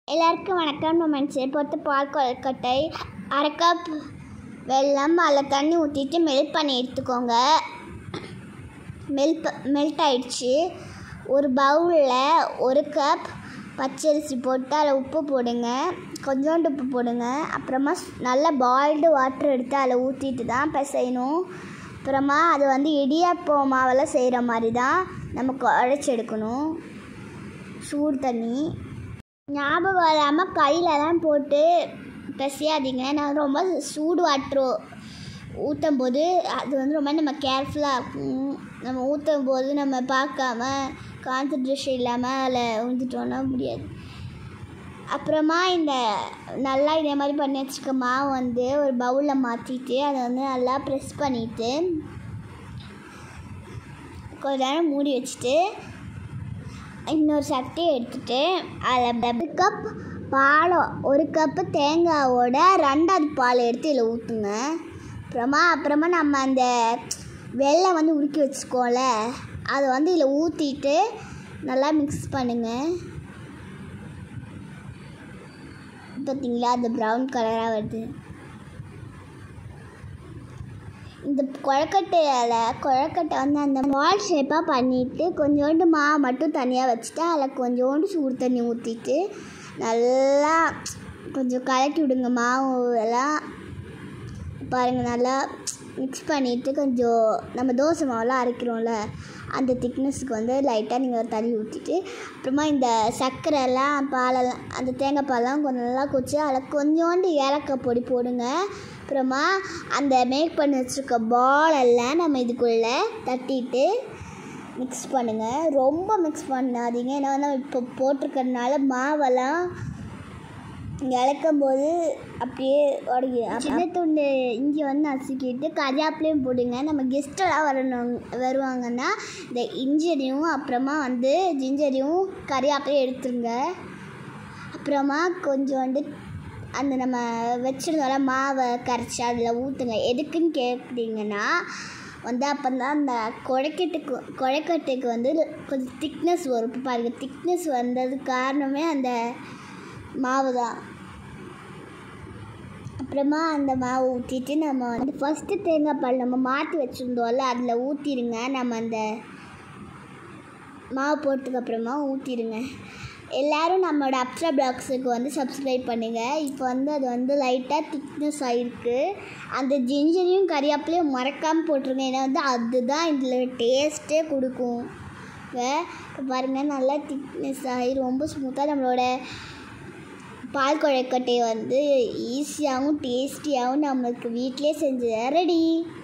எல்லாருக்கும் வணக்கம் நம்ம சேர்த்து பால் கொழுக்கட்டை அரை கப் வெல்லம் அதில் தண்ணி ஊற்றிட்டு மெல்ட் பண்ணி எடுத்துக்கோங்க மெல்ட் மெல்ட் ஆயிடுச்சு ஒரு பவுலில் ஒரு கப் பச்சரிசி போட்டு அதில் உப்பு போடுங்க கொஞ்சோண்டு உப்பு போடுங்க அப்புறமா நல்லா பாயில்டு வாட்டர் எடுத்து அதில் ஊற்றிட்டு தான் பிசையணும் அப்புறமா அது வந்து இடியாப்பம் மாவெல்லாம் செய்கிற மாதிரி தான் நமக்கு உழைச்சி எடுக்கணும் சூடு தண்ணி ஞாபகம் இல்லாமல் கையிலலாம் போட்டு பிசையாதீங்க நான் ரொம்ப சூடு வாட்ரு ஊற்றும் போது அது வந்து ரொம்ப நம்ம கேர்ஃபுல்லாக இருக்கும் நம்ம ஊற்றும் போது நம்ம பார்க்காம கான்சன்ட்ரேஷன் இல்லாமல் அதில் ஊற்றிட்டோன்னா முடியாது அப்புறமா இந்த நல்லா இதே மாதிரி பண்ணி வச்சுக்க மாவு வந்து ஒரு பவுலில் மாற்றிட்டு அதை வந்து நல்லா ப்ரெஸ் பண்ணிவிட்டு கொஞ்ச நேரம் மூடி வச்சுட்டு இன்னொரு சட்டியை எடுத்துட்டு அதில் டபுள் கப் பால் ஒரு கப்பு தேங்காவோட ரெண்டாவது பால் எடுத்து இதில் ஊற்றுங்க அப்புறமா அப்புறமா நம்ம அந்த வெள்ளை வந்து உருக்கி வச்சுக்கோல அதை வந்து இதில் ஊற்றிட்டு நல்லா மிக்ஸ் பண்ணுங்கள் பார்த்தீங்களா அது ப்ரௌன் கலராக வருது இந்த குழக்கட்டையால் குழக்கட்டை வந்து அந்த பால் ஷேப்பாக பண்ணிவிட்டு கொஞ்சோண்டு மாவு மட்டும் தனியாக வச்சுட்டு அதில் கொஞ்சோண்டு சூடு தண்ணி ஊற்றிட்டு நல்லா கொஞ்சம் கலக்கி விடுங்க மாவு எல்லாம் பாருங்கள் நல்லா மிக்ஸ் பண்ணிவிட்டு கொஞ்சம் நம்ம தோசை மாவுலாம் அரைக்கிறோம்ல அந்த திக்னஸுக்கு வந்து லைட்டாக நீங்கள் தண்ணி ஊற்றிட்டு அப்புறமா இந்த சர்க்கரைலாம் பாலெல்லாம் அந்த தேங்காய் பாலெல்லாம் கொஞ்சம் நல்லா கொச்சு அதில் கொஞ்சோண்டு ஏலக்காய் பொடி போடுங்க அப்புறமா அந்த மேக் பண்ணி வச்சுருக்க பாலெல்லாம் நம்ம இதுக்குள்ளே தட்டிட்டு மிக்ஸ் பண்ணுங்கள் ரொம்ப மிக்ஸ் பண்ணாதீங்க ஏன்னா வந்து இப்போ போட்டிருக்கறதுனால மாவெல்லாம் இழக்கும் போது அப்படியே உடங்கி சின்ன துண்டு இஞ்சி வந்து நசுக்கிட்டு கரியாப்பிலையும் போடுங்க நம்ம கெஸ்ட்டெல்லாம் வரணும் வருவாங்கன்னா இந்த இஞ்சியரையும் அப்புறமா வந்து ஜிஞ்சரையும் கரியாப்பிலையும் எடுத்துருங்க அப்புறமா கொஞ்சோண்டு அந்த நம்ம வச்சுருந்தோம்ல மாவை கரைச்சி அதில் ஊற்றுங்க எதுக்குன்னு கேட்டிங்கன்னா வந்து அப்போ தான் அந்த குழைக்கட்டுக்கு குழைக்கட்டைக்கு வந்து கொஞ்சம் திக்னஸ் வரும் இப்போ பாருங்கள் திக்னஸ் வந்தது காரணமே அந்த மாவு தான் அப்புறமா அந்த மாவு ஊற்றிட்டு நம்ம வந்து ஃபஸ்ட்டு தேங்காய் பால் நம்ம மாற்றி வச்சுருந்தோம்ல அதில் ஊற்றிடுங்க நம்ம அந்த மாவு போட்டதுக்கு அப்புறமா ஊற்றிடுங்க எல்லோரும் நம்மளோட அப்சா பிளாக்ஸுக்கு வந்து சப்ஸ்கிரைப் பண்ணுங்கள் இப்போ வந்து அது வந்து லைட்டாக திக்னஸ் ஆகிருக்கு அந்த ஜிஞ்சரையும் கறியாப்பிலையும் மறக்காமல் போட்டுருங்க ஏன்னா வந்து அதுதான் இதில் டேஸ்ட்டே கொடுக்கும் இப்போ பாருங்கள் நல்லா திக்னஸ் ஆகி ரொம்ப ஸ்மூத்தாக நம்மளோட பால் குழக்கட்டையை வந்து ஈஸியாகவும் டேஸ்டியாகவும் நம்மளுக்கு வீட்டிலே செஞ்சு ரெடி